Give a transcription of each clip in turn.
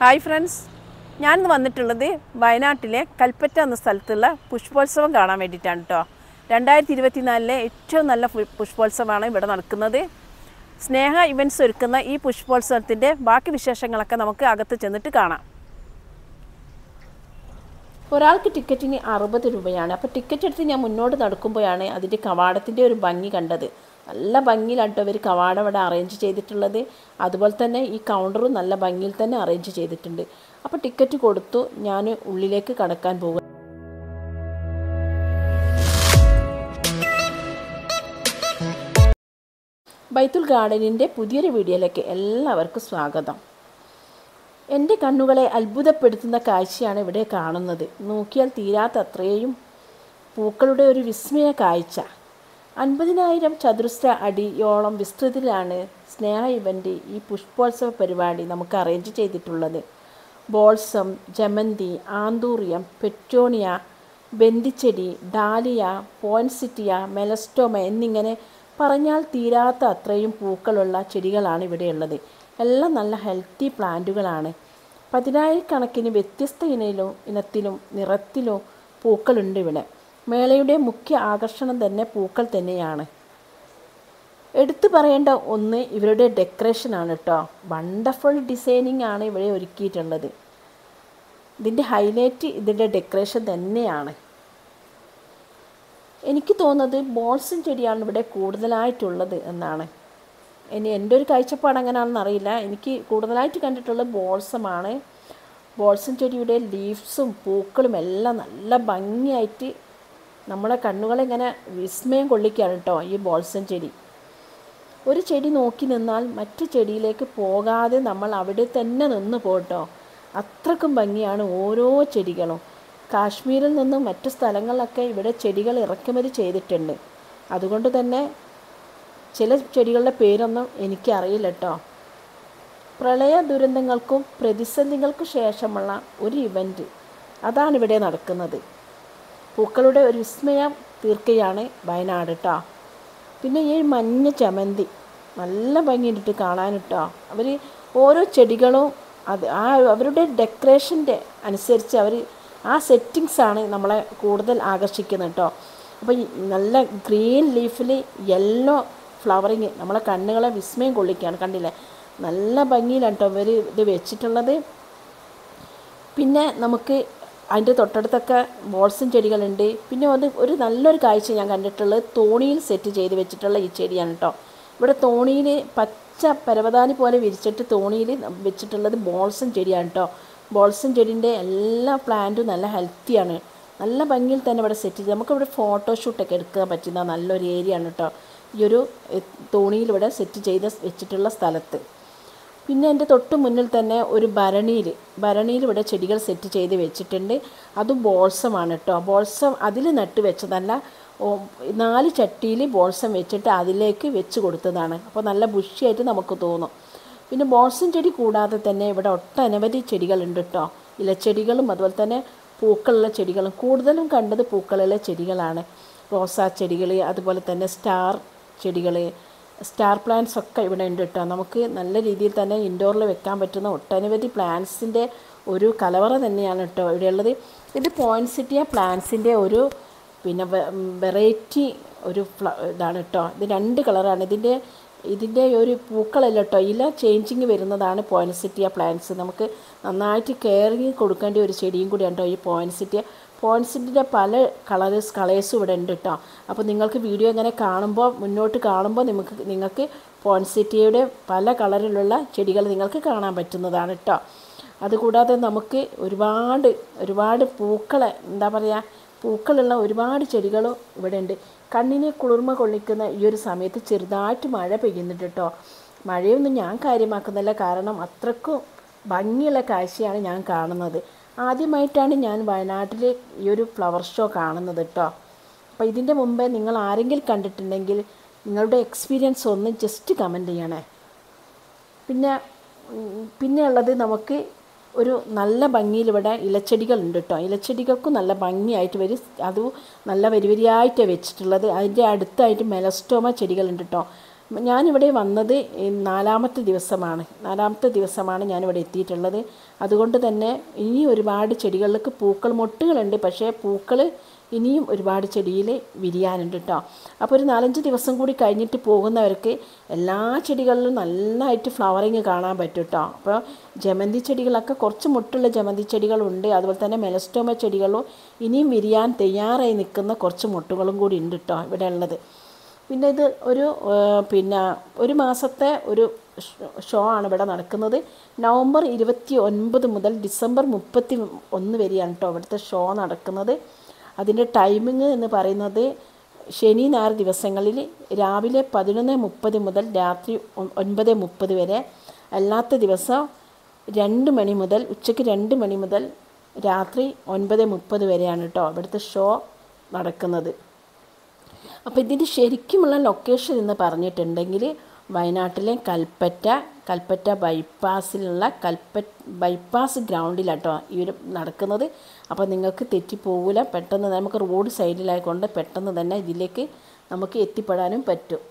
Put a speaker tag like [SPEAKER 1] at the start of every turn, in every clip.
[SPEAKER 1] hi friends ഞാനിന്ന് വന്നിട്ടുള്ളത് വയനാട്ടിലെ കൽപ്പറ്റ എന്ന സ്ഥലത്തുള്ള പുഷ്പോത്സവം കാണാൻ വേണ്ടിയിട്ടാണ് കേട്ടോ രണ്ടായിരത്തി ഇരുപത്തിനാലിലെ ഏറ്റവും നല്ല പു- പുഷ്പോത്സവമാണ് ഇവിടെ നടക്കുന്നത് സ്നേഹ ഇവൻറ്റ്സ് ഒരുക്കുന്ന ഈ പുഷ്പോത്സവത്തിൻ്റെ ബാക്കി വിശേഷങ്ങളൊക്കെ നമുക്ക് അകത്ത് ചെന്നിട്ട് കാണാം ഒരാൾക്ക് ടിക്കറ്റിന് അറുപത് രൂപയാണ് അപ്പോൾ ടിക്കറ്റ് എടുത്ത് ഞാൻ മുന്നോട്ട് നടക്കുമ്പോഴാണ് അതിൻ്റെ കവാടത്തിൻ്റെ ഒരു ഭംഗി കണ്ടത് നല്ല ഭംഗിയിലാണ് കേട്ടോ ഇവർ കവാടം ഇവിടെ അറേഞ്ച് ചെയ്തിട്ടുള്ളത് അതുപോലെ തന്നെ ഈ കൗണ്ടറും നല്ല ഭംഗിയിൽ തന്നെ അറേഞ്ച് ചെയ്തിട്ടുണ്ട് അപ്പോൾ ടിക്കറ്റ് കൊടുത്തു ഞാൻ ഉള്ളിലേക്ക് കടക്കാൻ പോകും ബൈത്തുൽ ഗാർഡനിൻ്റെ പുതിയൊരു വീഡിയോയിലേക്ക് എല്ലാവർക്കും സ്വാഗതം എൻ്റെ കണ്ണുകളെ അത്ഭുതപ്പെടുത്തുന്ന കാഴ്ചയാണ് ഇവിടെ കാണുന്നത് നോക്കിയാൽ തീരാത്ത അത്രയും പൂക്കളുടെ ഒരു വിസ്മയ കാഴ്ച അൻപതിനായിരം ചതുരശ്ര അടിയോളം വിസ്തൃതിയിലാണ് സ്നേഹ ഇവൻ്റ് ഈ പുഷ്പോത്സവ പരിപാടി നമുക്ക് അറേഞ്ച് ചെയ്തിട്ടുള്ളത് ബോൾസം ജമന്തി ആന്തൂറിയം പെറ്റോണിയ ബന്ദിച്ചെടി ഡാലിയ പോൻസിറ്റിയ മെലസ്റ്റോമ എന്നിങ്ങനെ പറഞ്ഞാൽ തീരാത്ത അത്രയും പൂക്കളുള്ള ചെടികളാണ് ഇവിടെയുള്ളത് എല്ലാം നല്ല ഹെൽത്തി പ്ലാന്റുകളാണ് പതിനായിരക്കണക്കിന് വ്യത്യസ്ത ഇനയിലും ഇനത്തിലും നിറത്തിലും പൂക്കളുണ്ട് ഇവിടെ മേളയുടെ മുഖ്യ ആകർഷണം തന്നെ പൂക്കൾ തന്നെയാണ് എടുത്തു പറയേണ്ട ഒന്ന് ഇവരുടെ ഡെക്കറേഷനാണ് കേട്ടോ വണ്ടർഫുൾ ഡിസൈനിങ് ആണ് ഇവിടെ ഒരുക്കിയിട്ടുള്ളത് ഇതിൻ്റെ ഹൈലൈറ്റ് ഇതിൻ്റെ ഡെക്കറേഷൻ തന്നെയാണ് എനിക്ക് തോന്നുന്നത് ബോൾസും ചെടിയാണ് ഇവിടെ കൂടുതലായിട്ടുള്ളത് എന്നാണ് ഇനി എൻ്റെ ഒരു കാഴ്ചപ്പാട് എങ്ങനെയാണെന്ന് അറിയില്ല എനിക്ക് കൂടുതലായിട്ട് കണ്ടിട്ടുള്ളത് ബോൾസമാണ് ബോൾസം ചെടിയുടെ ലീവ്സും പൂക്കളും എല്ലാം നല്ല ഭംഗിയായിട്ട് നമ്മളെ കണ്ണുകളെ ഇങ്ങനെ വിസ്മയം കൊള്ളിക്കുകയാണ് കേട്ടോ ഈ ബോൾസം ചെടി ഒരു ചെടി നോക്കി നിന്നാൽ മറ്റു ചെടിയിലേക്ക് പോകാതെ നമ്മൾ അവിടെ തന്നെ നിന്ന് പോട്ടോ അത്രക്കും ഭംഗിയാണ് ഓരോ ചെടികളും കാശ്മീരിൽ നിന്നും മറ്റു സ്ഥലങ്ങളിലൊക്കെ ഇവിടെ ചെടികൾ ഇറക്കുമതി ചെയ്തിട്ടുണ്ട് അതുകൊണ്ട് തന്നെ ചില ചെടികളുടെ പേരൊന്നും എനിക്കറിയില്ല കേട്ടോ പ്രളയ ദുരന്തങ്ങൾക്കും പ്രതിസന്ധികൾക്കും ശേഷമുള്ള ഒരു ഇവൻറ്റ് അതാണ് ഇവിടെ നടക്കുന്നത് പൂക്കളുടെ ഒരു വിസ്മയം തീർക്കുകയാണ് വയനാട് കേട്ടോ പിന്നെ ഈ മഞ്ഞ ചമന്തി നല്ല ഭംഗിയുണ്ടിട്ട് കാണാൻ കേട്ടോ അവർ ഓരോ ചെടികളും അത് ആ അവരുടെ ഡെക്കറേഷൻ്റെ അനുസരിച്ച് അവർ ആ സെറ്റിങ്സാണ് നമ്മളെ കൂടുതൽ ആകർഷിക്കുന്നത് കേട്ടോ അപ്പോൾ ഈ നല്ല ഗ്രീൻ ലീഫിൽ യെല്ലോ ഫ്ലവറിങ് നമ്മളെ കണ്ണുകളെ വിസ്മയം കൊള്ളിക്കുകയാണ് കണ്ടില്ലേ നല്ല ഭംഗിയിലാണ് കേട്ടോ ഇവർ ഇത് വെച്ചിട്ടുള്ളത് പിന്നെ നമുക്ക് അതിൻ്റെ തൊട്ടടുത്തൊക്കെ ബോൾസും ചെടികളുണ്ട് പിന്നെ അത് ഒരു നല്ലൊരു കാഴ്ച ഞാൻ കണ്ടിട്ടുള്ളത് തോണിയിൽ സെറ്റ് ചെയ്ത് വെച്ചിട്ടുള്ള ഈ ചെടിയാണ് കേട്ടോ ഇവിടെ തോണിയിൽ പച്ച പരവതാനി പോലെ വിരിച്ചിട്ട് തോണിയിൽ വെച്ചിട്ടുള്ളത് ബോൾസും ചെടിയാണ് കേട്ടോ ബോൾസും ചെടീൻ്റെ എല്ലാ പ്ലാന്റും നല്ല ഹെൽത്തിയാണ് നല്ല ഭംഗിയിൽ തന്നെ ഇവിടെ സെറ്റ് ചെയ്ത് നമുക്കിവിടെ ഫോട്ടോഷൂട്ടൊക്കെ എടുക്കാൻ പറ്റുന്ന നല്ലൊരു ഏരിയ ആണ് കേട്ടോ ഈ ഒരു എ, തോണിയിൽ ഇവിടെ സെറ്റ് ചെയ്ത് വെച്ചിട്ടുള്ള സ്ഥലത്ത് പിന്നെ എൻ്റെ തൊട്ട് മുന്നിൽ തന്നെ ഒരു ഭരണിയിൽ ഭരണിയിൽ ഇവിടെ ചെടികൾ സെറ്റ് ചെയ്ത് വെച്ചിട്ടുണ്ട് അതും ബോൾസമാണ് കേട്ടോ ബോൾസം അതിൽ നട്ട് വെച്ചതല്ല ഓ, നാല് ചട്ടിയിൽ ബോൾസം വെച്ചിട്ട് അതിലേക്ക് വെച്ച് കൊടുത്തതാണ് അപ്പോൾ നല്ല ബുഷിയായിട്ട് നമുക്ക് തോന്നും പിന്നെ ബോൾസം ചെടി കൂടാതെ തന്നെ ഇവിടെ ഒട്ടനവധി ചെടികളുണ്ട് കേട്ടോ ഇലച്ചെടികളും അതുപോലെ തന്നെ പൂക്കളുള്ള ചെടികളും കൂടുതലും കണ്ടത് പൂക്കളുള്ള ചെടികളാണ് റോസാ ചെടികൾ അതുപോലെ തന്നെ സ്റ്റാർ ചെടികൾ സ്റ്റാർ പ്ലാന്റ്സ് ഒക്കെ ഇവിടെ ഉണ്ട് കേട്ടോ നമുക്ക് നല്ല രീതിയിൽ തന്നെ ഇൻഡോറിൽ വെക്കാൻ പറ്റുന്ന ഒട്ടനവധി പ്ലാന്റ്സിൻ്റെ ഒരു കലവറ തന്നെയാണ് കേട്ടോ ഇവിടെയുള്ളത് ഇത് പോയിൻസിറ്റിയ പ്ലാന്റ്സിൻ്റെ ഒരു പിന്നെ വെറൈറ്റി ഒരു ഫ്ല ഇതാണ് കേട്ടോ ഇത് രണ്ട് കളറാണ് ഇതിൻ്റെ ഇതിൻ്റെ ഒരു പൂക്കളല്ല കേട്ടോ ഇല ചേഞ്ചിങ് വരുന്നതാണ് പോയിൻസിറ്റിയ പ്ലാന്റ്സ് നമുക്ക് നന്നായിട്ട് കെയറിങ് കൊടുക്കേണ്ട ഒരു ചെടിയും കൂടിയാണ് കേട്ടോ ഈ പോയിൻസിറ്റിയ പോയിൻസിറ്റിൻ്റെ പല കളേഴ്സ് കളേഴ്സും ഇവിടെ ഉണ്ട് കേട്ടോ അപ്പോൾ നിങ്ങൾക്ക് വീഡിയോ ഇങ്ങനെ കാണുമ്പോൾ മുന്നോട്ട് കാണുമ്പോൾ നിങ്ങൾക്ക് നിങ്ങൾക്ക് പോയിൻസിറ്റിയുടെ പല കളറിലുള്ള ചെടികൾ നിങ്ങൾക്ക് കാണാൻ പറ്റുന്നതാണ് കേട്ടോ അതുകൂടാതെ നമുക്ക് ഒരുപാട് ഒരുപാട് പൂക്കളെ എന്താ പറയുക പൂക്കളുള്ള ഒരുപാട് ചെടികളും ഇവിടെ ഉണ്ട് കണ്ണിനെ കുളിർമ കൊള്ളിക്കുന്ന ഈ ഒരു സമയത്ത് ചെറുതായിട്ട് മഴ പെയ്യുന്നുണ്ട് കേട്ടോ മഴയൊന്നും ഞാൻ കാര്യമാക്കുന്നില്ല കാരണം അത്രക്കും ഭംഗിയുള്ള കാഴ്ചയാണ് ഞാൻ കാണുന്നത് ആദ്യമായിട്ടാണ് ഞാൻ വയനാട്ടിൽ ഈ ഒരു ഫ്ലവർ ഷോ കാണുന്നത് കേട്ടോ അപ്പോൾ ഇതിൻ്റെ മുമ്പേ നിങ്ങൾ ആരെങ്കിലും കണ്ടിട്ടുണ്ടെങ്കിൽ നിങ്ങളുടെ എക്സ്പീരിയൻസ് ഒന്ന് ജസ്റ്റ് കമൻറ്റ് ചെയ്യണേ പിന്നെ ഉം, പിന്നെ ഉള്ളത് നമുക്ക് ഒരു നല്ല ഭംഗിയിൽ ഇവിടെ ഇലച്ചെടികളുണ്ട് കേട്ടോ ഇലച്ചെടികൾക്കും നല്ല ഭംഗിയായിട്ട് വരും അത് നല്ല വരി വരിയായിട്ട് വെച്ചിട്ടുള്ളത് അതിൻ്റെ അടുത്തായിട്ട് മെലസ്റ്റോമ ചെടികളുണ്ട് കേട്ടോ ഞാനിവിടെ വന്നത് ഈ നാലാമത്തെ ദിവസമാണ് നാലാമത്തെ ദിവസമാണ് ഞാനിവിടെ എത്തിയിട്ടുള്ളത് അതുകൊണ്ട് തന്നെ ഇനി ഒരുപാട് ചെടികളിലേക്ക് പൂക്കൾ മൊട്ടുകളുണ്ട് പക്ഷേ പൂക്കൾ ഇനിയും ഒരുപാട് ചെടിയിൽ വിരിയാനുണ്ട് കേട്ടോ അപ്പോൾ ഒരു നാലഞ്ച് ദിവസം കൂടി കഴിഞ്ഞിട്ട് പോകുന്നവർക്ക് എല്ലാ ചെടികളിലും നന്നായിട്ട് ഫ്ലവറിങ് കാണാൻ പറ്റും കേട്ടോ അപ്പോൾ ജമന്തി ചെടികളൊക്കെ കുറച്ച് മുട്ടുള്ള ജമന്തി ചെടികളുണ്ട് അതുപോലെ തന്നെ മെലസ്റ്റോമ ചെടികളും ഇനിയും വിരിയാൻ തയ്യാറായി നിൽക്കുന്ന കുറച്ച് മുട്ടുകളും കൂടി ഉണ്ട് കേട്ടോ ഇവിടെ ഉള്ളത് പിന്നെ ഇത് ഒരു ഏഹ്, പിന്നെ ഒരു മാസത്തെ ഒരു ഷ്- ഷോ ആണ് ഇവിടെ നടക്കുന്നത് നവംബർ ഇരുപത്തി ഒൻപത് മുതൽ ഡിസംബർ മുപ്പത്തി ഒന്ന് വരെയാണ് കേട്ടോ ഇവിടുത്തെ ഷോ നടക്കുന്നത് അതിൻ്റെ ടൈമിങ് എന്ന് പറയുന്നത് ശനി ഞായർ ദിവസങ്ങളിൽ രാവിലെ പതിനൊന്ന് മുപ്പത് മുതൽ രാത്രി ഒ- ഒൻപത് മുപ്പത് വരെ അല്ലാത്ത ദിവസം രണ്ട് മണി മുതൽ ഉച്ചയ്ക്ക് രണ്ട് മണി മുതൽ രാത്രി ഒൻപത് മുപ്പത് വരെയാണ് കേട്ടോ ഇവിടുത്തെ ഷോ നടക്കുന്നത് അപ്പോൾ ഇതിൻ്റെ ശരിക്കുമുള്ള ലൊക്കേഷൻ എന്ന് പറഞ്ഞിട്ടുണ്ടെങ്കിൽ വയനാട്ടിലെ കൽപ്പറ്റ കൽപ്പറ്റ ബൈപ്പാസിലുള്ള കൽപ്പ ബൈപ്പാസ് ഗ്രൗണ്ടിലാട്ടോ ഈ ഒരു നടക്കുന്നത് അപ്പോൾ നിങ്ങൾക്ക് തെറ്റിപ്പോകില്ല പെട്ടെന്ന് നമുക്ക് റോഡ് സൈഡിലായിക്കൊണ്ട് പെട്ടെന്ന് തന്നെ ഇതിലേക്ക് നമുക്ക് എത്തിപ്പെടാനും പറ്റും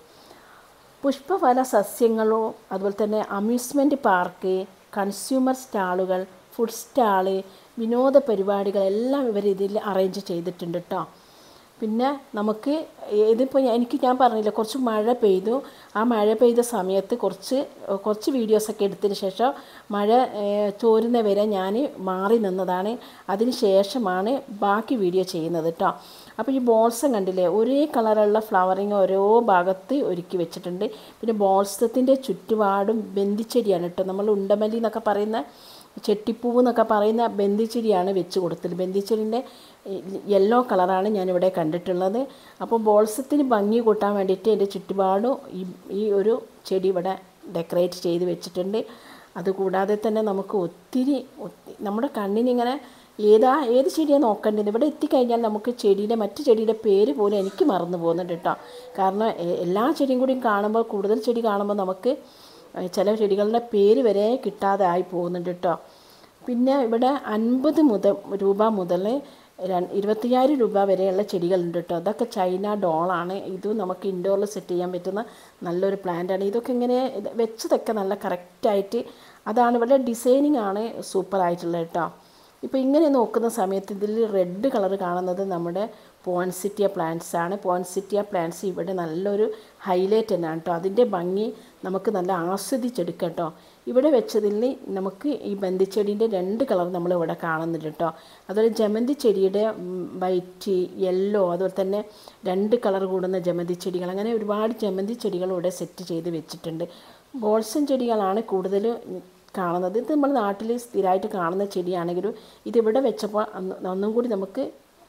[SPEAKER 1] പുഷ്പഫല സസ്യങ്ങളോ അതുപോലെ തന്നെ അമ്യൂസ്മെൻറ്റ് പാർക്ക് കൺസ്യൂമർ സ്റ്റാളുകൾ ഫുഡ് സ്റ്റാള് വിനോദ പരിപാടികളെല്ലാം ഇവർ ഇതിൽ അറേഞ്ച് ചെയ്തിട്ടുണ്ട് കേട്ടോ പിന്നെ നമുക്ക് ഇതിപ്പോൾ ഞാൻ- എനിക്ക് ഞാൻ പറഞ്ഞില്ല കുറച്ച് മഴ പെയ്തു ആ മഴ പെയ്ത സമയത്ത് കുറച്ച് കുറച്ച് വീഡിയോസൊക്കെ എടുത്തതിന് ശേഷം മഴ ഏഹ്, തോരുന്ന വരെ ഞാൻ മാറി നിന്നതാണ് അതിന് ശേഷമാണ് ബാക്കി വീഡിയോ ചെയ്യുന്നത് കേട്ടോ അപ്പോൾ ഈ ബോൾസം കണ്ടില്ലേ ഒരേ കളറുള്ള ഫ്ലവറിങ് ഓരോ ഭാഗത്ത് ഒരുക്കി വെച്ചിട്ടുണ്ട് പിന്നെ ബോൾസത്തിൻ്റെ ചുറ്റുപാടും ബന്ദിച്ചെടിയാണ് കേട്ടോ നമ്മൾ ഉണ്ടമല്ലി എന്നൊക്കെ പറയുന്ന ചെട്ടിപ്പൂവ് എന്നൊക്കെ പറയുന്ന ബന്ദിച്ചെടിയാണ് വെച്ച് കൊടുത്തത് ബന്ദിച്ചെടിൻ്റെ യെല്ലോ കളറാണ് ഞാനിവിടെ കണ്ടിട്ടുള്ളത് അപ്പോൾ ബോൾസത്തിന് ഭംഗി കൂട്ടാൻ വേണ്ടിയിട്ട് എൻ്റെ ചുറ്റുപാടും ഈ ഈ ഒരു ചെടി ഇവിടെ ഡെക്കറേറ്റ് ചെയ്ത് വെച്ചിട്ടുണ്ട് അതുകൂടാതെ തന്നെ നമുക്ക് ഒത്തിരി ഒത്തി- നമ്മുടെ കണ്ണിനിങ്ങനെ ഏതാ ഏത് ചെടിയാണ് നോക്കേണ്ടത് ഇവിടെ എത്തിക്കഴിഞ്ഞാൽ നമുക്ക് ചെടിയുടെ മറ്റു ചെടിയുടെ പേര് പോലും എനിക്ക് മറന്നു പോകുന്നുണ്ട് കേട്ടോ കാരണം എ- എല്ലാ ചെടിയും കൂടി കാണുമ്പോൾ കൂടുതൽ ചെടി കാണുമ്പോൾ നമുക്ക് ഏഹ് ചില ചെടികളുടെ പേര് വരെ കിട്ടാതെ ആയി പോകുന്നുണ്ട് കേട്ടോ പിന്നെ ഇവിടെ അൻപത് മുതൽ രൂപ മുതൽ ര- ഇരുപത്തയ്യായിരം രൂപ വരെയുള്ള ചെടികളുണ്ട് കേട്ടോ അതൊക്കെ ചൈന ഡോളാണ് ഇതും നമുക്ക് ഇൻഡോറിൽ സെറ്റ് ചെയ്യാൻ പറ്റുന്ന നല്ലൊരു പ്ലാന്റാണ് ഇതൊക്കെ ഇങ്ങനെ ഇത് വെച്ചതൊക്കെ നല്ല കറക്റ്റായിട്ട് അതാണ് ഇവിടെ ഡിസൈനിങ് ആണ് സൂപ്പർ ആയിട്ടുള്ളത് കേട്ടോ ഇപ്പോൾ ഇങ്ങനെ നോക്കുന്ന സമയത്ത് ഇതിൽ റെഡ് കളർ കാണുന്നത് നമ്മുടെ പോൺസിറ്റിയ പ്ലാന്റ്സ് ആണ് പോൺസിറ്റിയ പ്ലാന്റ്സ് ഇവിടെ നല്ലൊരു ഹൈലൈറ്റ് തന്നെയാണ് കേട്ടോ അതിൻ്റെ ഭംഗി നമുക്ക് നല്ല ആസ്വദിച്ചെടുക്കാം കേട്ടോ ഇവിടെ വെച്ചതിൽ നമുക്ക് ഈ ബന്ദിച്ചെടീൻ്റെ രണ്ട് കളർ നമ്മൾ ഇവിടെ കാണുന്നുണ്ട് കേട്ടോ അതുപോലെ ജമന്തി ചെടിയുടെ വൈറ്റ് യെല്ലോ അതുപോലെ തന്നെ രണ്ട് കളർ കൂടുന്ന ജമന്തി ചെടികൾ അങ്ങനെ ഒരുപാട് ജമന്തി ചെടികൾ ഇവിടെ സെറ്റ് ചെയ്ത് വെച്ചിട്ടുണ്ട് ബോൾസൻ ചെടികളാണ് കൂടുതൽ കാണുന്നത് ഇത് നമ്മൾ നാട്ടിൽ സ്ഥിരമായിട്ട് കാണുന്ന ചെടിയാണെങ്കിലും ഇതിവിടെ വെച്ചപ്പോൾ അന്ന് ഒന്നും കൂടി നമുക്ക്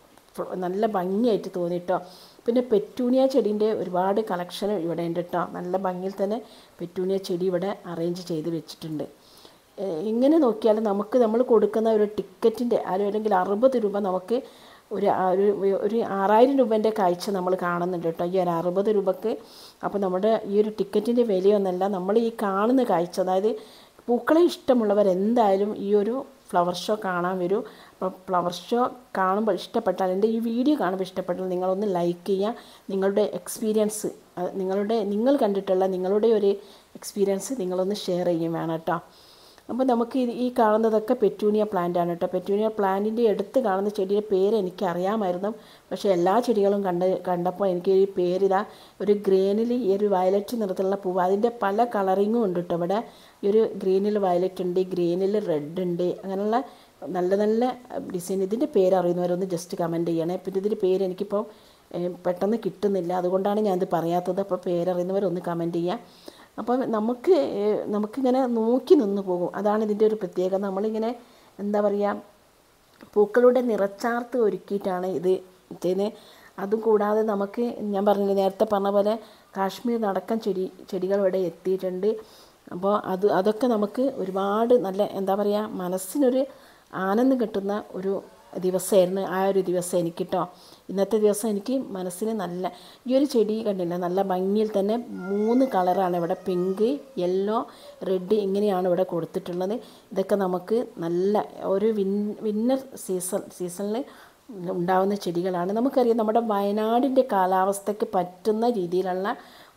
[SPEAKER 1] ഫ- നല്ല ഭംഗിയായിട്ട് തോന്നി കേട്ടോ പിന്നെ പെറ്റൂണിയ ചെടീൻ്റെ ഒരുപാട് കളക്ഷൻ ഇവിടെ ഉണ്ട് കേട്ടോ നല്ല ഭംഗിയിൽ തന്നെ പെറ്റൂണിയ ചെടി ഇവിടെ അറേഞ്ച് ചെയ്ത് വെച്ചിട്ടുണ്ട് ഏഹ് ഇങ്ങനെ നോക്കിയാൽ നമുക്ക് നമ്മൾ കൊടുക്കുന്ന ഒരു ടിക്കറ്റിൻ്റെ അല്ലെങ്കിൽ അറുപത് രൂപ നമുക്ക് ഒരു ആ- ഒരു ഒരു ആറായിരം രൂപേൻ്റെ കാഴ്ച നമ്മൾ കാണുന്നുണ്ട് കേട്ടോ ഈ ഒരു അറുപത് രൂപക്ക് അപ്പോൾ നമ്മുടെ ഈ ഒരു ടിക്കറ്റിൻ്റെ വിലയൊന്നല്ല നമ്മൾ ഈ കാണുന്ന കാഴ്ച അതായത് പൂക്കളെ ഇഷ്ടമുള്ളവർ എന്തായാലും ഈ ഒരു ഫ്ലവർ ഷോ കാണാൻ വരൂ അപ്പോൾ ഫ്ലവർ ഷോ കാണുമ്പോൾ ഇഷ്ടപ്പെട്ടാൽ എൻ്റെ ഈ വീഡിയോ കാണുമ്പോൾ ഇഷ്ടപ്പെട്ടാൽ നിങ്ങളൊന്ന് ലൈക്ക് ചെയ്യുക നിങ്ങളുടെ എക്സ്പീരിയൻസ് അത് നിങ്ങളുടെ നിങ്ങൾ കണ്ടിട്ടുള്ള നിങ്ങളുടെ ഒരു എക്സ്പീരിയൻസ് നിങ്ങളൊന്ന് ഷെയർ ചെയ്യും വേണം കേട്ടോ അപ്പോൾ നമുക്ക് ഇത് ഈ കാണുന്നതൊക്കെ പെറ്റൂണിയ പ്ലാന്റ് ആണ് കേട്ടോ പെറ്റൂണിയ പ്ലാന്റിൻ്റെ അടുത്ത് കാണുന്ന ചെടിയുടെ പേര് എനിക്ക് അറിയാമായിരുന്നു പക്ഷേ എല്ലാ ചെടികളും കണ്ട് കണ്ടപ്പോൾ എനിക്ക് ഈ പേരിതാ ഒരു ഗ്രീനിൽ ഈ ഒരു വയലറ്റ് നിറത്തിലുള്ള പൂവ് അതിൻ്റെ പല കളറിങ്ങും ഉണ്ട് കേട്ടോ ഇവിടെ ഈ ഒരു ഗ്രീനിൽ വയലറ്റ് ഉണ്ട് ഗ്രീനിൽ റെഡ് ഉണ്ട് അങ്ങനെയുള്ള നല്ല നല്ല ഡിസൈൻ ഇതിൻ്റെ പേര് അറിയുന്നവരൊന്ന് ജസ്റ്റ് കമൻറ്റ് ചെയ്യണേ പിന്നെ ഇതിൻ്റെ പേര് എനിക്കിപ്പോൾ ഏഹ്, പെട്ടെന്ന് കിട്ടുന്നില്ല അതുകൊണ്ടാണ് ഞാനിത് പറയാത്തത് അപ്പോൾ പേരറിയുന്നവരൊന്ന് കമൻറ്റ് ചെയ്യുക അപ്പോൾ നമുക്ക് ഏഹ്, നമുക്കിങ്ങനെ നോക്കി നിന്ന് പോകും അതാണ് ഇതിൻ്റെ ഒരു പ്രത്യേകത നമ്മളിങ്ങനെ എന്താ പറയുക പൂക്കളുടെ നിറച്ചാർത്ത് ഒരുക്കിയിട്ടാണ് ഇത് ചെയ്യുന്നത് അതും കൂടാതെ നമുക്ക് ഞാൻ പറഞ്ഞില്ലേ നേരത്തെ പറഞ്ഞ പോലെ കാശ്മീർ നടക്കം ചെടി ചെടികൾ ഇവിടെ എത്തിയിട്ടുണ്ട് അപ്പോൾ അത് അതൊക്കെ നമുക്ക് ഒരുപാട് നല്ല എന്താ പറയുക മനസ്സിനൊരു ആനന്ദം കിട്ടുന്ന ഒരു ദിവസമായിരുന്നു ആ ഒരു ദിവസം എനിക്ക് കേട്ടോ ഇന്നത്തെ ദിവസം എനിക്ക് മനസ്സിന് നല്ല ഈ ഒരു ചെടി കണ്ടില്ല നല്ല ഭംഗിയിൽ തന്നെ മൂന്ന് കളറാണ് ഇവിടെ പിങ്ക് യെല്ലോ റെഡ് ഇങ്ങനെയാണ് ഇവിടെ കൊടുത്തിട്ടുള്ളത് ഇതൊക്കെ നമുക്ക് നല്ല ഒരു വിൻ വിന്നർ സീസൺ സീസണിൽ ഉണ്ടാവുന്ന ചെടികളാണ് നമുക്കറിയാം നമ്മുടെ വയനാടിൻ്റെ കാലാവസ്ഥയ്ക്ക് പറ്റുന്ന രീതിയിലുള്ള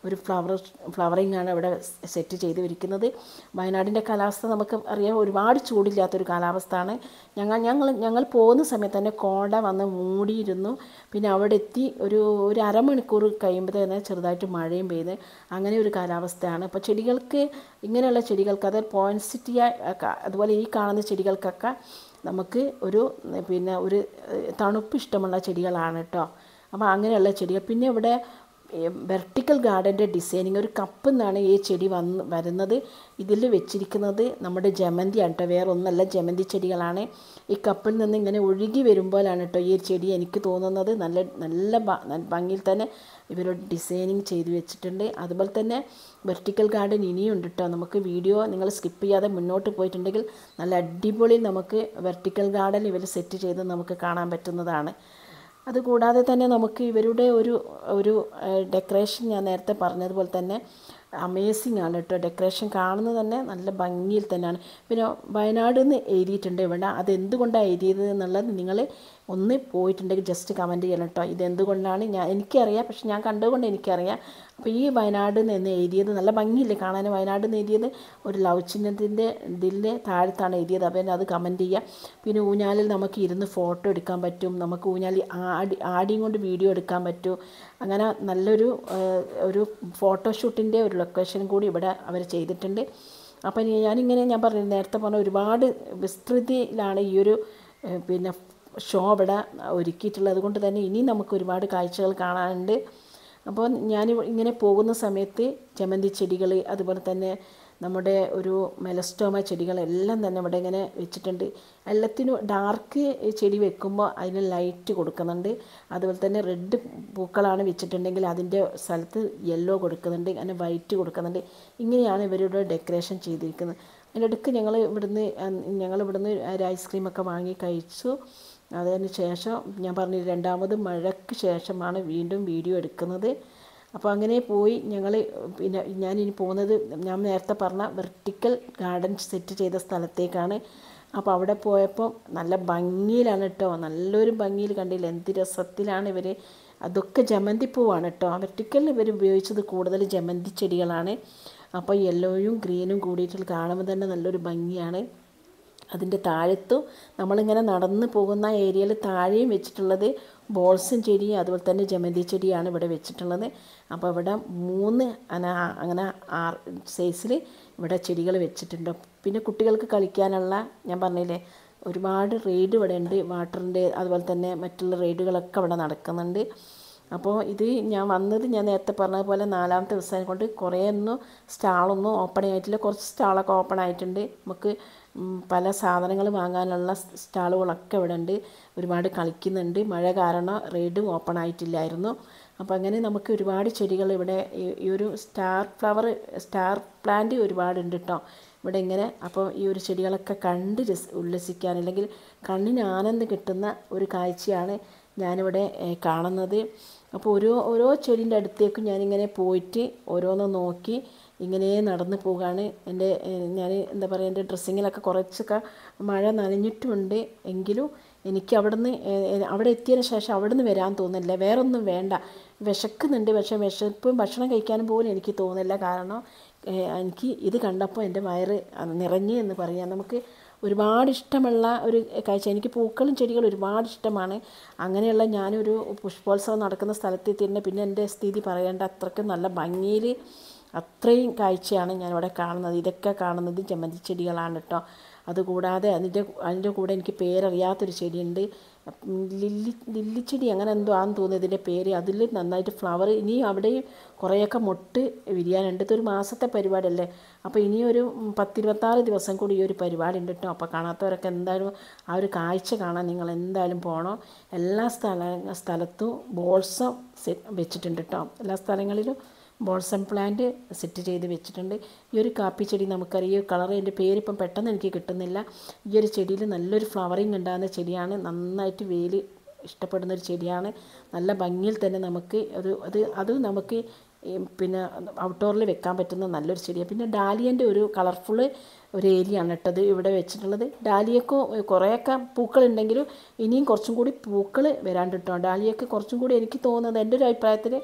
[SPEAKER 1] ഒരു ഫ്ലവർ ഫ്ലവറിംഗ് ആണ് ഇവിടെ സെറ്റ് ചെയ്ത് ഇരിക്കുന്നത് വയനാടിൻ്റെ കാലാവസ്ഥ നമുക്ക് അറിയാം ഒരുപാട് ചൂടില്ലാത്തൊരു കാലാവസ്ഥയാണ് ഞങ്ങൾ ഞങ്ങൾ ഞങ്ങൾ പോകുന്ന സമയത്ത് തന്നെ കോട വന്ന് മൂടിയിരുന്നു പിന്നെ അവിടെ എത്തി ഒരു ഒരു അരമണിക്കൂർ കഴിയുമ്പോൾ തന്നെ ചെറുതായിട്ട് മഴയും പെയ്ത് അങ്ങനെ ഒരു കാലാവസ്ഥയാണ് അപ്പോൾ ചെടികൾക്ക് ഇങ്ങനെയുള്ള ചെടികൾക്ക് അതായത് പോയിൻസിറ്റിയ അതുപോലെ ഈ കാണുന്ന ചെടികൾക്കൊക്കെ നമുക്ക് ഒരു പിന്നെ ഒരു ഏഹ്, തണുപ്പ് ഇഷ്ടമുള്ള ചെടികളാണ് കേട്ടോ അപ്പോൾ അങ്ങനെയുള്ള ചെടികൾ പിന്നെ ഇവിടെ വെർട്ടിക്കൽ ഗാർഡൻ്റെ ഡിസൈനിങ് ഒരു കപ്പ് നിന്നാണ് ഈ ചെടി വന്ന് വരുന്നത് ഇതിൽ വെച്ചിരിക്കുന്നത് നമ്മുടെ ജമന്തിയാണ് കേട്ടോ വേറെ ഒന്നല്ല ജമന്തി ചെടികളാണ് ഈ കപ്പിൽ നിന്ന് ഇങ്ങനെ ഒഴുകി വരുമ്പോഴാണ് കേട്ടോ ഈ ഒരു ചെടി എനിക്ക് തോന്നുന്നത് നല്ല നല്ല ഭ- നല്ല ഭംഗിയിൽ തന്നെ ഇവർ ഡിസൈനിങ് ചെയ്ത് വെച്ചിട്ടുണ്ട് അതുപോലെ തന്നെ വെർട്ടിക്കൽ ഗാർഡൻ ഇനിയുണ്ട് കേട്ടോ നമുക്ക് വീഡിയോ നിങ്ങൾ സ്കിപ്പ് ചെയ്യാതെ മുന്നോട്ട് പോയിട്ടുണ്ടെങ്കിൽ നല്ല അടിപൊളി നമുക്ക് വെർട്ടിക്കൽ ഗാർഡൻ ഇവർ സെറ്റ് ചെയ്ത് നമുക്ക് കാണാൻ പറ്റുന്നതാണ് അതുകൂടാതെ തന്നെ നമുക്ക് ഇവരുടെ ഒരു ഒരു ഡെക്കറേഷൻ ഞാൻ നേരത്തെ പറഞ്ഞതുപോലെ തന്നെ അമേസിങ് ആണ് കേട്ടോ ഡെക്കറേഷൻ കാണുന്നത് തന്നെ നല്ല ഭംഗിയിൽ തന്നെയാണ് പിന്നെ വയനാട് എന്ന് എഴുതിയിട്ടുണ്ട് ഇവിടെ അത് എന്തുകൊണ്ടാണ് എഴുതിയത് എന്നുള്ളത് നിങ്ങൾ ഒന്ന് പോയിട്ടുണ്ടെങ്കിൽ ജസ്റ്റ് കമൻറ്റ് ചെയ്യണം കേട്ടോ ഇത് എന്തുകൊണ്ടാണ് ഞാൻ എനിക്കറിയാം പക്ഷെ ഞാൻ കണ്ടുകൊണ്ട് എനിക്കറിയാം അപ്പോൾ ഈ വയനാട് എന്ന് എഴുതിയത് നല്ല ഭംഗിയില്ലേ കാണാൻ വയനാട് എന്ന് എഴുതിയത് ഒരു ലവ് ചിഹ്നത്തിൻ്റെ ഇതിൻ്റെ താഴത്താണ് എഴുതിയത് അപ്പോൾ അത് കമൻറ്റ് ചെയ്യുക പിന്നെ ഊഞ്ഞാലിൽ നമുക്ക് ഇരുന്ന് ഫോട്ടോ എടുക്കാൻ പറ്റും നമുക്ക് ഊഞ്ഞാലിൽ ആടി ആടിയും കൊണ്ട് വീഡിയോ എടുക്കാൻ പറ്റും അങ്ങനെ നല്ലൊരു ഏഹ്, ഒരു ഫോട്ടോഷൂട്ടിൻ്റെ ഒരു ലൊക്കേഷനും കൂടി ഇവിടെ അവർ ചെയ്തിട്ടുണ്ട് അപ്പം ഇനി ഞാനിങ്ങനെ ഞാൻ പറഞ്ഞു നേരത്തെ പറഞ്ഞ ഒരുപാട് വിസ്തൃതിയിലാണ് ഈ ഒരു ഏഹ്, പിന്നെ ഷോ ഇവിടെ ഒരുക്കിയിട്ടുള്ളത് അതുകൊണ്ട് തന്നെ ഇനി നമുക്ക് ഒരുപാട് കാഴ്ചകൾ കാണാനുണ്ട് അപ്പോൾ ഞാൻ ഇങ്ങനെ പോകുന്ന സമയത്ത് ജമന്തി ചെടികൾ അതുപോലെ തന്നെ നമ്മുടെ ഒരു മെലസ്റ്റോമ ചെടികളെല്ലാം തന്നെ ഇവിടെ ഇങ്ങനെ വെച്ചിട്ടുണ്ട് എല്ലാത്തിനും ഡാർക്ക് ചെടി വെക്കുമ്പോൾ അതിന് ലൈറ്റ് കൊടുക്കുന്നുണ്ട് അതുപോലെ തന്നെ റെഡ് പൂക്കളാണ് വെച്ചിട്ടുണ്ടെങ്കിൽ അതിൻ്റെ സ്ഥലത്ത് യെല്ലോ കൊടുക്കുന്നുണ്ട് അങ്ങനെ വൈറ്റ് കൊടുക്കുന്നുണ്ട് ഇങ്ങനെയാണ് ഇവരുടെ ഡെക്കറേഷൻ ചെയ്തിരിക്കുന്നത് അതിൻ്റെ ഇടയ്ക്ക് ഞങ്ങൾ ഇവിടുന്ന് ഞങ്ങൾ ഇവിടുന്ന് ഒരു ഐസ്ക്രീമൊക്കെ വാങ്ങി കഴിച്ചു അതിന് ശേഷം ഞാൻ പറഞ്ഞു രണ്ടാമത് മഴയ്ക്ക് ശേഷമാണ് വീണ്ടും വീഡിയോ എടുക്കുന്നത് അപ്പോൾ അങ്ങനെ പോയി ഞങ്ങൾ പിന്നെ ഞാനിനി പോകുന്നത് ഞാൻ നേരത്തെ പറഞ്ഞ വെർട്ടിക്കൽ ഗാർഡൻ സെറ്റ് ചെയ്ത സ്ഥലത്തേക്കാണ് അപ്പോൾ അവിടെ പോയപ്പോൾ നല്ല ഭംഗിയിലാണ് കേട്ടോ നല്ലൊരു ഭംഗിയിൽ കണ്ടില്ല എന്ത് രസത്തിലാണ് ഇവർ അതൊക്കെ ജമന്തി പൂവാണ് കേട്ടോ വെർട്ടിക്കലിൽ ഇവർ ഉപയോഗിച്ചത് കൂടുതൽ ജമന്തി ചെടികളാണ് അപ്പോൾ യെല്ലോയും ഗ്രീനും കൂടിയിട്ട് കാണുമ്പോൾ തന്നെ നല്ലൊരു ഭംഗിയാണ് അതിൻ്റെ താഴത്തും നമ്മളിങ്ങനെ നടന്ന് പോകുന്ന ഏരിയയിൽ താഴെയും വെച്ചിട്ടുള്ളത് ബോൾസും ചെടിയും അതുപോലെ തന്നെ ജമന്തി ചെടിയാണ് ഇവിടെ വെച്ചിട്ടുള്ളത് അപ്പോൾ ഇവിടെ മൂന്ന് അങ്ങനെ അങ്ങനെ ആറ് സൈസിൽ ഇവിടെ ചെടികൾ വെച്ചിട്ടുണ്ട് പിന്നെ കുട്ടികൾക്ക് കളിക്കാനുള്ള ഞാൻ പറഞ്ഞില്ലേ ഒരുപാട് റെയ്ഡ് ഇവിടെ ഉണ്ട് വാട്ടറിൻ്റെ അതുപോലെ തന്നെ മറ്റുള്ള റെയ്ഡുകളൊക്കെ ഇവിടെ നടക്കുന്നുണ്ട് അപ്പോൾ ഇത് ഞാൻ വന്നത് ഞാൻ നേരത്തെ പറഞ്ഞതുപോലെ നാലാമത്തെ ദിവസം കൊണ്ട് കുറേ ഒന്നും സ്റ്റാളൊന്നും ഓപ്പൺ ആയിട്ടില്ല കുറച്ച് സ്റ്റാളൊക്കെ ഓപ്പൺ ആയിട്ടുണ്ട് നമുക്ക് ഉം, പല സാധനങ്ങൾ വാങ്ങാനുള്ള സ് സ്റ്റാളുകളൊക്കെ ഇവിടെ ഉണ്ട് ഒരുപാട് കളിക്കുന്നുണ്ട് മഴ കാരണം റെയ്ഡും ഓപ്പൺ ആയിട്ടില്ലായിരുന്നു അപ്പോൾ അങ്ങനെ നമുക്ക് ഒരുപാട് ചെടികൾ ഇവിടെ ഈ ഈ ഒരു സ്റ്റാർ ഫ്ലവർ സ്റ്റാർ പ്ലാന്റ് ഒരുപാടുണ്ട് കേട്ടോ ഇവിടെ ഇങ്ങനെ അപ്പോൾ ഈ ഒരു ചെടികളൊക്കെ കണ്ട് രസ ഉല്ലസിക്കാൻ അല്ലെങ്കിൽ കണ്ണിന് ആനന്ദം കിട്ടുന്ന ഒരു കാഴ്ചയാണ് ഞാനിവിടെ ഏഹ്, കാണുന്നത് അപ്പോൾ ഓരോ ഓരോ ചെടീൻ്റെ അടുത്തേക്കും ഞാനിങ്ങനെ പോയിട്ട് ഓരോന്ന് നോക്കി ഇങ്ങനെ നടന്ന് പോവുകയാണ് എൻ്റെ ഞാൻ എന്താ പറയുക എൻ്റെ ഡ്രസ്സിങ്ങിലൊക്കെ കുറച്ചൊക്കെ മഴ നനഞ്ഞിട്ടുമുണ്ട് എങ്കിലും എനിക്ക് അവിടുന്ന് ഏഹ്, അവിടെ എത്തിയതിന് ശേഷം അവിടുന്ന് വരാൻ തോന്നുന്നില്ല വേറെ ഒന്നും വേണ്ട വിശക്കുന്നുണ്ട് പക്ഷേ വിശപ്പും ഭക്ഷണം കഴിക്കാനും പോലും എനിക്ക് തോന്നുന്നില്ല കാരണം ഏഹ്, എനിക്ക് ഇത് കണ്ടപ്പോൾ എൻ്റെ വയറ് നിറഞ്ഞു എന്ന് പറയാം നമുക്ക് ഒരുപാട് ഇഷ്ടമുള്ള ഒരു കാഴ്ച എനിക്ക് പൂക്കളും ചെടികളും ഒരുപാട് ഇഷ്ടമാണ് അങ്ങനെയുള്ള ഞാനൊരു പുഷ്പോത്സവം നടക്കുന്ന സ്ഥലത്ത് എത്തിയിട്ടുണ്ട് പിന്നെ എൻ്റെ സ്ഥിതി പറയേണ്ട അത്രയ്ക്കും നല്ല ഭംഗിയിൽ അത്രയും കാഴ്ചയാണ് ഞാനിവിടെ കാണുന്നത് ഇതൊക്കെ കാണുന്നത് ജമന്തി ചെടികളാണ് കേട്ടോ അതുകൂടാതെ അതിൻ്റെ അതിൻ്റെ കൂടെ എനിക്ക് പേരറിയാത്തൊരു ചെടിയുണ്ട് ഉം, ലില്ലി ലില്ലിച്ചെടി അങ്ങനെ എന്തോ ആണെന്ന് തോന്നുന്നു ഇതിൻ്റെ പേര് അതിൽ നന്നായിട്ട് ഫ്ലവർ ഇനിയും അവിടെയും കുറേയൊക്കെ മൊട്ട് വിരിയാനുണ്ട് ഇതൊരു മാസത്തെ പരിപാടിയല്ലേ അപ്പോൾ ഇനിയൊരു ഉം, പത്തിരുപത്താറ് ദിവസം കൂടി ഈ ഒരു പരിപാടി ഉണ്ട് കേട്ടോ അപ്പോൾ കാണാത്തവരൊക്കെ എന്തായാലും ആ ഒരു കാഴ്ച കാണാൻ നിങ്ങൾ എന്തായാലും പോകണം എല്ലാ സ്ഥല സ്ഥലത്തും ബോൾസം വെച്ചിട്ടുണ്ട് കേട്ടോ എല്ലാ സ്ഥലങ്ങളിലും ബോൾസം പ്ലാന്റ് സെറ്റ് ചെയ്ത് വെച്ചിട്ടുണ്ട് ഈ ഒരു കാപ്പി ചെടി നമുക്കറിയാം ഈ കളർ എൻ്റെ പേരിപ്പം പെട്ടെന്ന് എനിക്ക് കിട്ടുന്നില്ല ഈ ഒരു ചെടിയിൽ നല്ലൊരു ഫ്ലവറിങ് ഉണ്ടാകുന്ന ചെടിയാണ് നന്നായിട്ട് വെയിൽ ഇഷ്ടപ്പെടുന്ന ഒരു ചെടിയാണ് നല്ല ഭംഗിയിൽ തന്നെ നമുക്ക് ഒരു അത് അത് നമുക്ക് ഈ പിന്നെ ഔട്ട്ഡോറിൽ വെക്കാൻ പറ്റുന്ന നല്ലൊരു ചെടിയാണ് പിന്നെ ഡാലിയൻ്റെ ഒരു കളർഫുൾ ഒരു ഏരിയ ആണ് കേട്ടത് ഇവിടെ വെച്ചിട്ടുള്ളത് ഡാലിയക്ക് കുറേയൊക്കെ പൂക്കളുണ്ടെങ്കിലും ഇനിയും കുറച്ചും കൂടി പൂക്കൾ വരാണ്ട് കേട്ടോ ഡാലിയക്ക് കുറച്ചും കൂടി എനിക്ക് തോന്നുന്നത് എൻ്റെ ഒരു അഭിപ്രായത്തിൽ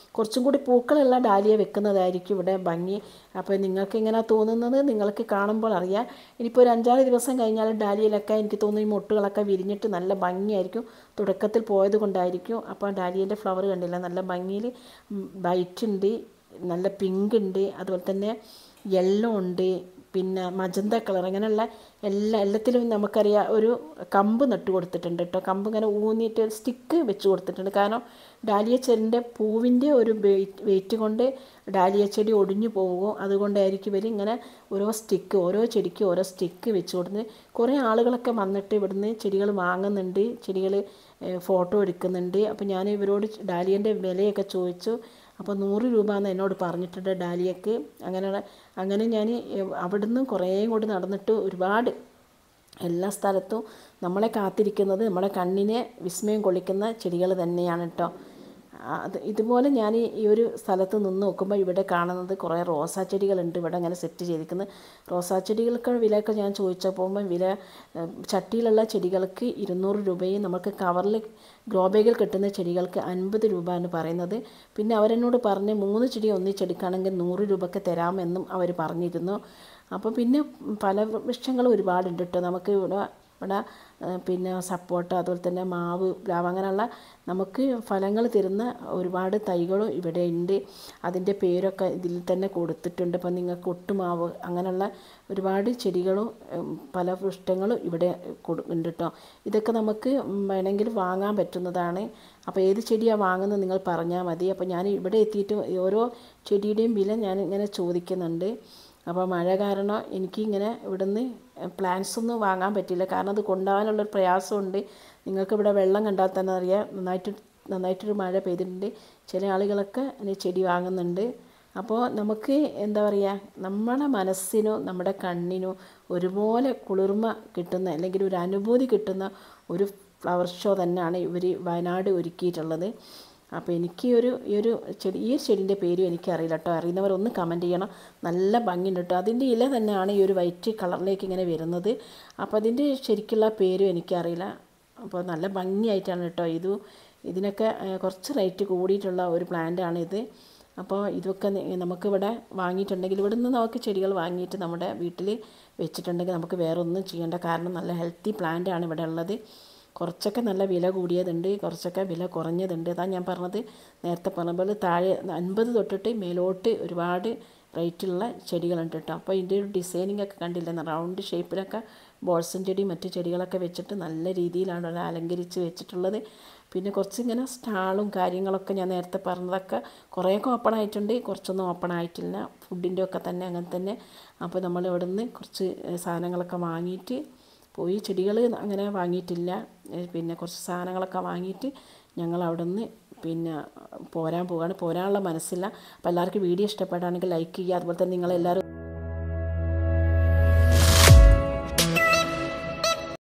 [SPEAKER 1] കുറച്ചും കൂടി പൂക്കളുള്ള ഡാലിയ വെക്കുന്നതായിരിക്കും ഇവിടെ ഭംഗി അപ്പോൾ നിങ്ങൾക്ക് എങ്ങനെ തോന്നുന്നത് നിങ്ങൾക്ക് കാണുമ്പോൾ അറിയാം ഇനിയിപ്പോൾ ഒരു അഞ്ചാറ് ദിവസം കഴിഞ്ഞാൽ ഡാലിയയിലൊക്കെ എനിക്ക് തോന്നുന്നു ഈ മൊട്ടുകളൊക്കെ വിരിഞ്ഞിട്ട് നല്ല ഭംഗിയായിരിക്കും തുടക്കത്തിൽ പോയത് കൊണ്ടായിരിക്കും അപ്പോൾ ഡാലിയൻ്റെ ഫ്ലവർ കണ്ടില്ല നല്ല ഭംഗിയിൽ വൈറ്റ് ഉണ്ട് നല്ല പിങ്ക് ഉണ്ട് അതുപോലെ തന്നെ യെല്ലോ ഉണ്ട് പിന്നെ മജന്ത കളർ അങ്ങനെയുള്ള എല്ലാ എല്ലാത്തിലും നമുക്കറിയാം ഒരു കമ്പ് നട്ട് കൊടുത്തിട്ടുണ്ട് കേട്ടോ കമ്പ് ഇങ്ങനെ ഊന്നിയിട്ട് ഒരു സ്റ്റിക്ക് വെച്ച് കൊടുത്തിട്ടുണ്ട് കാരണം ഡാലിയ ചെടിൻ്റെ പൂവിൻ്റെ ഒരു വെയിറ്റ് കൊണ്ട് ഡാലിയ ചെടി ഒടിഞ്ഞു പോകും അതുകൊണ്ടായിരിക്കും ഇവർ ഇങ്ങനെ ഓരോ സ്റ്റിക്ക് ഓരോ ചെടിക്ക് ഓരോ സ്റ്റിക്ക് വെച്ച് കൊടുത്ത് കുറേ ആളുകളൊക്കെ വന്നിട്ട് ഇവിടുന്ന് ചെടികൾ വാങ്ങുന്നുണ്ട് ചെടികൾ ഫോട്ടോ എടുക്കുന്നുണ്ട് അപ്പോൾ ഞാൻ ഇവരോട് ഡാലിയൻ്റെ വിലയൊക്കെ ചോദിച്ചു അപ്പോൾ നൂറ് രൂപ എന്ന് എന്നോട് പറഞ്ഞിട്ടുണ്ട് ഡാലിയക്ക് അങ്ങനെ അങ്ങനെ ഞാൻ അവിടുന്ന് കുറേ കൂടി നടന്നിട്ട് ഒരുപാട് എല്ലാ സ്ഥലത്തും നമ്മളെ കാത്തിരിക്കുന്നത് നമ്മളെ കണ്ണിനെ വിസ്മയം കൊള്ളിക്കുന്ന ചെടികൾ തന്നെയാണ് കേട്ടോ അത് ഇതുപോലെ ഞാൻ ഈ ഒരു സ്ഥലത്ത് നിന്ന് നോക്കുമ്പോൾ ഇവിടെ കാണുന്നത് കുറേ റോസാ ചെടികളുണ്ട് ഇവിടെ അങ്ങനെ സെറ്റ് ചെയ്തിരിക്കുന്നത് റോസാ ചെടികൾക്ക് വിലയൊക്കെ ഞാൻ ചോദിച്ചപ്പോൾ വില ചട്ടിയിലുള്ള ചെടികൾക്ക് ഇരുന്നൂറ് രൂപയും നമുക്ക് കവറിൽ ഗ്രോ ബാഗിൽ കിട്ടുന്ന ചെടികൾക്ക് അൻപത് രൂപ എന്ന് പറയുന്നത് പിന്നെ അവരെന്നോട് പറഞ്ഞ് മൂന്ന് ചെടി ഒന്നിച്ചെടുക്കുകയാണെങ്കിൽ നൂറ് രൂപയ്ക്ക് തരാമെന്നും അവർ പറഞ്ഞിരുന്നു അപ്പോൾ പിന്നെ പല വൃക്ഷങ്ങളും ഒരുപാടുണ്ട് കേട്ടോ നമുക്ക് ഇവിടെ ഇവിടെ പിന്നെ സപ്പോട്ട അതുപോലെ തന്നെ മാവ് പ്ലാവ് അങ്ങനെയുള്ള നമുക്ക് ഫലങ്ങൾ തരുന്ന ഒരുപാട് തൈകളും ഇവിടെ ഉണ്ട് അതിൻ്റെ പേരൊക്കെ ഇതിൽ തന്നെ കൊടുത്തിട്ടുണ്ട് ഇപ്പം നിങ്ങൾക്ക് ഒട്ടുമാവ് അങ്ങനെയുള്ള ഒരുപാട് ചെടികളും പല വൃഷ്ടങ്ങളും ഇവിടെ കൊടു ഉണ്ട് കേട്ടോ ഇതൊക്കെ നമുക്ക് വേണമെങ്കിൽ വാങ്ങാൻ പറ്റുന്നതാണ് അപ്പോൾ ഏത് ചെടിയാണ് വാങ്ങുന്നത് നിങ്ങൾ പറഞ്ഞാൽ മതി അപ്പോൾ ഞാൻ ഇവിടെ എത്തിയിട്ട് ഓരോ ചെടിയുടെയും വില ഞാൻ ഇങ്ങനെ ചോദിക്കുന്നുണ്ട് അപ്പോൾ മഴ കാരണം എനിക്ക് ഇങ്ങനെ ഇവിടുന്ന് പ്ലാന്റ്സ് ഒന്നും വാങ്ങാൻ പറ്റില്ല കാരണം അത് കൊണ്ടുപോകാനുള്ളൊരു പ്രയാസമുണ്ട് നിങ്ങൾക്ക് ഇവിടെ വെള്ളം കണ്ടാൽ തന്നെ അറിയാം നന്നായിട്ട് നന്നായിട്ടൊരു മഴ പെയ്തിട്ടുണ്ട് ചില ആളുകളൊക്കെ ഇനി ചെടി വാങ്ങുന്നുണ്ട് അപ്പോൾ നമുക്ക് എന്താ പറയുക നമ്മുടെ മനസ്സിനോ നമ്മുടെ കണ്ണിനോ ഒരുപോലെ കുളിർമ കിട്ടുന്ന അല്ലെങ്കിൽ ഒരു അനുഭൂതി കിട്ടുന്ന ഒരു ഫ്ലവർ ഷോ തന്നെയാണ് ഇവർ വയനാട് ഒരുക്കിയിട്ടുള്ളത് അപ്പോൾ എനിക്ക് ഒരു ഈ ഒരു ചെടി ഈ ഒരു ചെടീൻ്റെ പേരും എനിക്കറിയില്ല കേട്ടോ അറിയുന്നവർ ഒന്ന് കമൻറ്റ് ചെയ്യണം നല്ല ഭംഗിയുണ്ട് കേട്ടോ അതിൻ്റെ ഇല തന്നെയാണ് ഈ ഒരു വൈറ്റ് കളറിലേക്ക് ഇങ്ങനെ വരുന്നത് അപ്പോൾ അതിൻ്റെ ശരിക്കുള്ള പേരും എനിക്കറിയില്ല അപ്പോൾ നല്ല ഭംഗിയായിട്ടാണ് കേട്ടോ ഇത് ഇതിനൊക്കെ കുറച്ച് റേറ്റ് കൂടിയിട്ടുള്ള ഒരു പ്ലാന്റാണ് ഇത് അപ്പോൾ ഇതൊക്കെ നമുക്കിവിടെ വാങ്ങിയിട്ടുണ്ടെങ്കിൽ ഇവിടെ നിന്ന് നമുക്ക് ചെടികൾ വാങ്ങിയിട്ട് നമ്മുടെ വീട്ടിൽ വെച്ചിട്ടുണ്ടെങ്കിൽ നമുക്ക് വേറെ ഒന്നും ചെയ്യേണ്ട കാരണം നല്ല ഹെൽത്തി പ്ലാന്റാണ് ഇവിടെ ഉള്ളത് കുറച്ചൊക്കെ നല്ല വില കൂടിയതുണ്ട് കുറച്ചൊക്കെ വില കുറഞ്ഞതുണ്ട് അതാ ഞാൻ പറഞ്ഞത് നേരത്തെ പറഞ്ഞ പോലെ താഴെ അൻപത് തൊട്ടിട്ട് മേലോട്ട് ഒരുപാട് റേറ്റുള്ള ചെടികളുണ്ട് കേട്ടോ അപ്പോൾ ഇതിൻ്റെ ഒരു ഡിസൈനിങ് ഒക്കെ കണ്ടില്ല റൗണ്ട് ഷേപ്പിലൊക്കെ ബോൾസൻ ചെടി മറ്റു ചെടികളൊക്കെ വെച്ചിട്ട് നല്ല രീതിയിലാണ് അത് അലങ്കരിച്ച് വെച്ചിട്ടുള്ളത് പിന്നെ കുറച്ചിങ്ങനെ സ്റ്റാളും കാര്യങ്ങളൊക്കെ ഞാൻ നേരത്തെ പറഞ്ഞതൊക്കെ കുറേയൊക്കെ ഓപ്പൺ ആയിട്ടുണ്ട് കുറച്ചൊന്നും ഓപ്പൺ ആയിട്ടില്ല ഫുഡിൻ്റെ ഒക്കെ തന്നെ അങ്ങനെ തന്നെ അപ്പോൾ നമ്മൾ ഇവിടെ നിന്ന് കുറച്ച് സാധനങ്ങളൊക്കെ വാങ്ങിയിട്ട് പോയി ചെടികൾ അങ്ങനെ വാങ്ങിയിട്ടില്ല പിന്നെ കുറച്ച് സാധനങ്ങളൊക്കെ വാങ്ങിയിട്ട് ഞങ്ങൾ അവിടെ നിന്ന് പിന്നെ പോരാൻ പോവുകയാണ് പോരാനുള്ള മനസ്സില്ല അപ്പോൾ എല്ലാവർക്കും വീഡിയോ ഇഷ്ടപ്പെടുകയാണെങ്കിൽ ലൈക്ക് ചെയ്യുക അതുപോലെ തന്നെ നിങ്ങളെല്ലാവരും